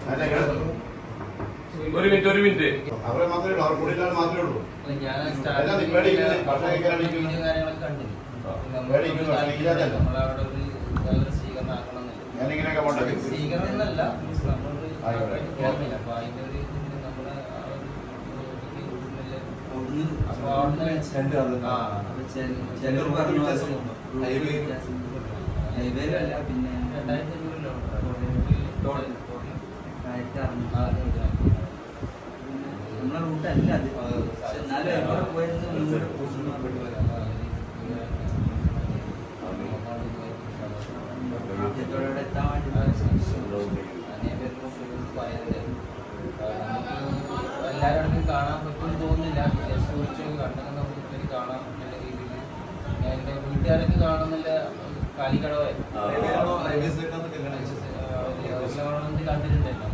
അല്ല, ഇങ്ങള് ഒരു മിനിറ്റ് ഒരു മിനിറ്റ് അവരെ മാത്രമേ ഉള്ളൂ അവർ കൂടിയില്ലാതെ മാത്രമേ ഉള്ളൂ അല്ല, ഞാൻ അല്ല, സ്റ്റാർട്ടിങ്ങിൽ നിങ്ങളുടെ ഇരിക്കുന്നത് ഭക്ഷണം കഴിക്കാൻ ഇരിക്കുന്നത്. വീഡിയോ കാര്യങ്ങളൊക്കെ കണ്ടിന്. ഇവിടെ ഇരിക്കുന്നത് ഭക്ഷണം കഴിക്കാനല്ല. നമ്മളവിടെ ഒരു നല്ലൊരു സ്വീകരണം ആക്കണമെന്നില്ല. ഞാനിങ്ങനെയൊക്കെ പോട്ടെ സ്വീകരണം എന്നല്ല, നമ്മളൊരു ആയിക്കോട്ടെ. കേരളമില്ല. അപ്പൊ അതിന്റെ ഒരു ഇതിന് നമ്മുടെ ആ ഒരു ഇതില് അപ്പൊ അവിടുന്ന് ആ, ചിലർ പറഞ്ഞു ഹൈവേയിലല്ല പിന്നെ രണ്ടായിരത്തി അഞ്ഞൂറ് ടോൾ. കിലോമീറ്റർ ആയിരത്തി ആ, അറുന്നൂറ് അതെ, അതെ. പിന്നെ നമ്മളെ റൂട്ടല്ല അത് പക്ഷെ എന്നാലും എവിടെ പോയിരുന്നു മുന്നോട്ട് ആദ്യത്തോടെ എത്താൻ വേണ്ടി എല്ലാവരും കാണാൻ പറ്റുമെന്ന് തോന്നുന്നില്ല ജസ്റ്റ് വിളിച്ചു കണ്ടൊക്കെ നമുക്ക് ഇത്തിരി കാണാം നല്ല രീതിയിൽ ഞാൻ എൻ്റെ വീട്ടുകാരൊക്കെ കാണുന്നില്ല കാലിക്കടവായി കണ്ടിട്ടുണ്ടല്ലോ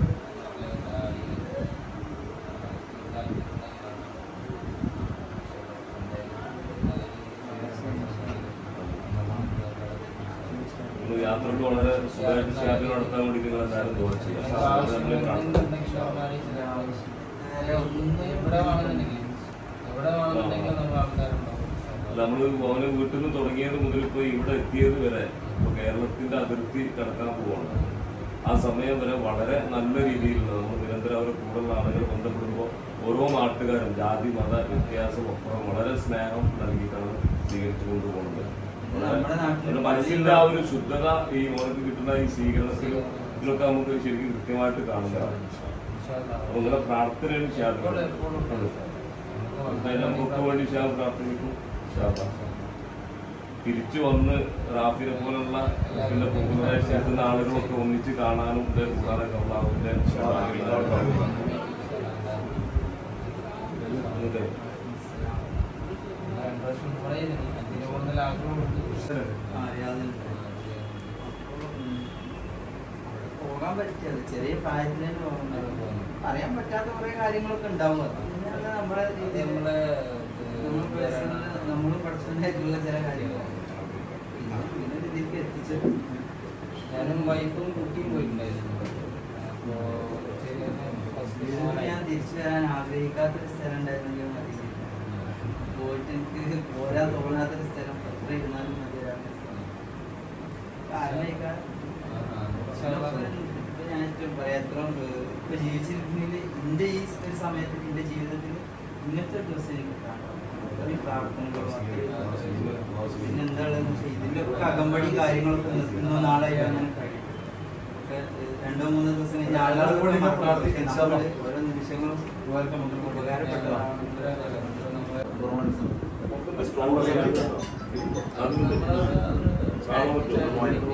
നമ്മൾ യാത്രക്ക് വളരെ സുഖമായിട്ട് യാത്ര നടത്താൻ വേണ്ടി നിങ്ങൾ എന്തായാലും ദോഷം ചെയ്യാം അത് നമ്മള് കാണും. ഇവിടെ വാങ്ങുന്നുണ്ടെങ്കിൽ ഇവിടെ വാങ്ങുന്നുണ്ടെങ്കിൽ നമ്മൾ ആൾക്കാരുണ്ടാവും നമ്മള് അവന് വീട്ടിൽ നിന്ന് തുടങ്ങിയത് മുതൽ ഇപ്പൊ ഇവിടെ എത്തിയത് വരെ ഇപ്പൊ കേരളത്തിന്റെ അതിർത്തി കടക്കാൻ പോവാണ് ആ സമയം വരെ വളരെ നല്ല രീതിയിലുള്ള നമ്മൾ നിരന്തരം അവരുടെ കൂടെയുള്ള ആളുകൾ ബന്ധപ്പെടുമ്പോൾ ഓരോ നാട്ടുകാരും ജാതി മത വ്യത്യാസം അപ്പുറം വളരെ സ്നേഹം നൽകിയിട്ടാണ് സ്വീകരിച്ചു കൊണ്ടുപോകുന്നത് നമ്മുടെ നാട്ടില് നമ്മുടെ മനസ്സിന്റെ ആ ഒരു ശുദ്ധത ഈ മോനക്ക് കിട്ടുന്ന ഈ സ്വീകരണത്തിലും ഇതിലൊക്കെ നമുക്ക് ശരിക്കും കൃത്യമായിട്ട് കാണുന്നതാണ് അപ്പൊ നിങ്ങളെ പ്രാർത്ഥനയാണ് ക്ഷാത്രം എന്തായാലും നമുക്ക് വേണ്ടി ഷാം പ്രാർത്ഥിക്കും ഷാബ തിരിച്ചു വന്ന് റാഫിനെ പോലുള്ള പിന്നെ പുതുതായിട്ട് എത്തുന്ന ആളുകളൊക്കെ ഒന്നിച്ച് കാണാനും ഇത് കൂടാനൊക്കെ ഉള്ള അവരുടെ അതെ. അറിയാതുണ്ട് പോകാൻ പറ്റിയത് ചെറിയ പ്രായത്തിൽ തന്നെ പോകാൻ അറിയാൻ പറ്റാത്ത കുറെ കാര്യങ്ങളൊക്കെ ഉണ്ടാവും അത് പിന്നെ നമ്മളെ രീതിയിൽ നമ്മളെ നമ്മൾ personal നമ്മളും പഠിച്ചതായിട്ടുള്ള ചില കാര്യങ്ങൾ പിന്നെ പിന്നെ ഒരു ഇതിലേക്ക് എത്തിച്ചത് ഞാനും വൈഫും കുട്ടിയും പോയിട്ടുണ്ടായിരുന്നു അപ്പോ ഇതിലേക്ക് ഞാൻ തിരിച്ചു വരാൻ ആഗ്രഹിക്കാത്തൊരു സ്ഥലം ഉണ്ടായിരുന്നെങ്കിൽ മതി പോയിട്ട് എനിക്ക് പോരാൻ തോന്നാത്തൊരു സ്ഥലം എത്ര ഇരുന്നാലും മതി വരാത്ത സ്ഥലം കാരണക്കാർ ഇപ്പൊ ഞാൻ ഏറ്റവും പറയാം എത്ര ഇപ്പൊ ജീവിച്ചിരിക്കുന്നതിൽ എന്റെ ഈ ഒരു സമയത്ത് എന്റെ ജീവിതത്തിൽ ഇങ്ങനത്തെ ഒരു ദിവസം എനിക്ക് കാണാം അത്രയും പ്രാർത്ഥനകളും അത്രയും പിന്നെ എന്താണെന്ന് വെച്ചാൽ ഇതിന്റെ ഒക്കെ അകമ്പടി കാര്യങ്ങളൊക്കെ നിൽക്കുന്നോ നാളെ അങ്ങനെ കഴിയും ഒക്കെ രണ്ടോ മൂന്നോ ദിവസം കഴിഞ്ഞ് ആളുകൾ കൂടെ പ്രാർത്ഥിക്കും നമ്മള് ഓരോ നിമിഷങ്ങളും ഉപകാരപ്പെട്ടതാണ് അതുണ്ട്. കാണാൻ പറ്റുമോ?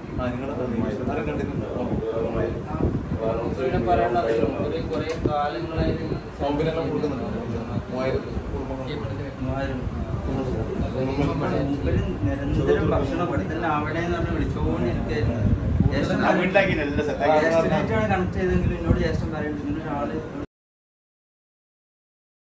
ഇവിടെ പറയണത് ഒരു കുറേ കാലങ്ങളായിട്ട് സൗകര്യങ്ങൾ കൊടുക്കുന്നുണ്ടോ? മൂവായിരം മൂവായിരം. മൂപ്പര് നിരന്തരം ഭക്ഷണം ഇവിടെ തന്നെ അവിടെ എന്ന് പറഞ്ഞ് വിളിച്ചോണ്ട് എനിക്കായിരുന്നു ജ്യേഷ്ഠൻ ആ വീട്ടിലാക്കി നല്ല സെറ്റാക്കി ജ്യേഷ്ഠനായിട്ടാണ് കണക്ട് ചെയ്തെങ്കിലും എന്നോട് ജ്യേഷ്ഠൻ പറയുന്നുണ്ട് ഇങ്ങനെ ഒരാള് ഇവിടെ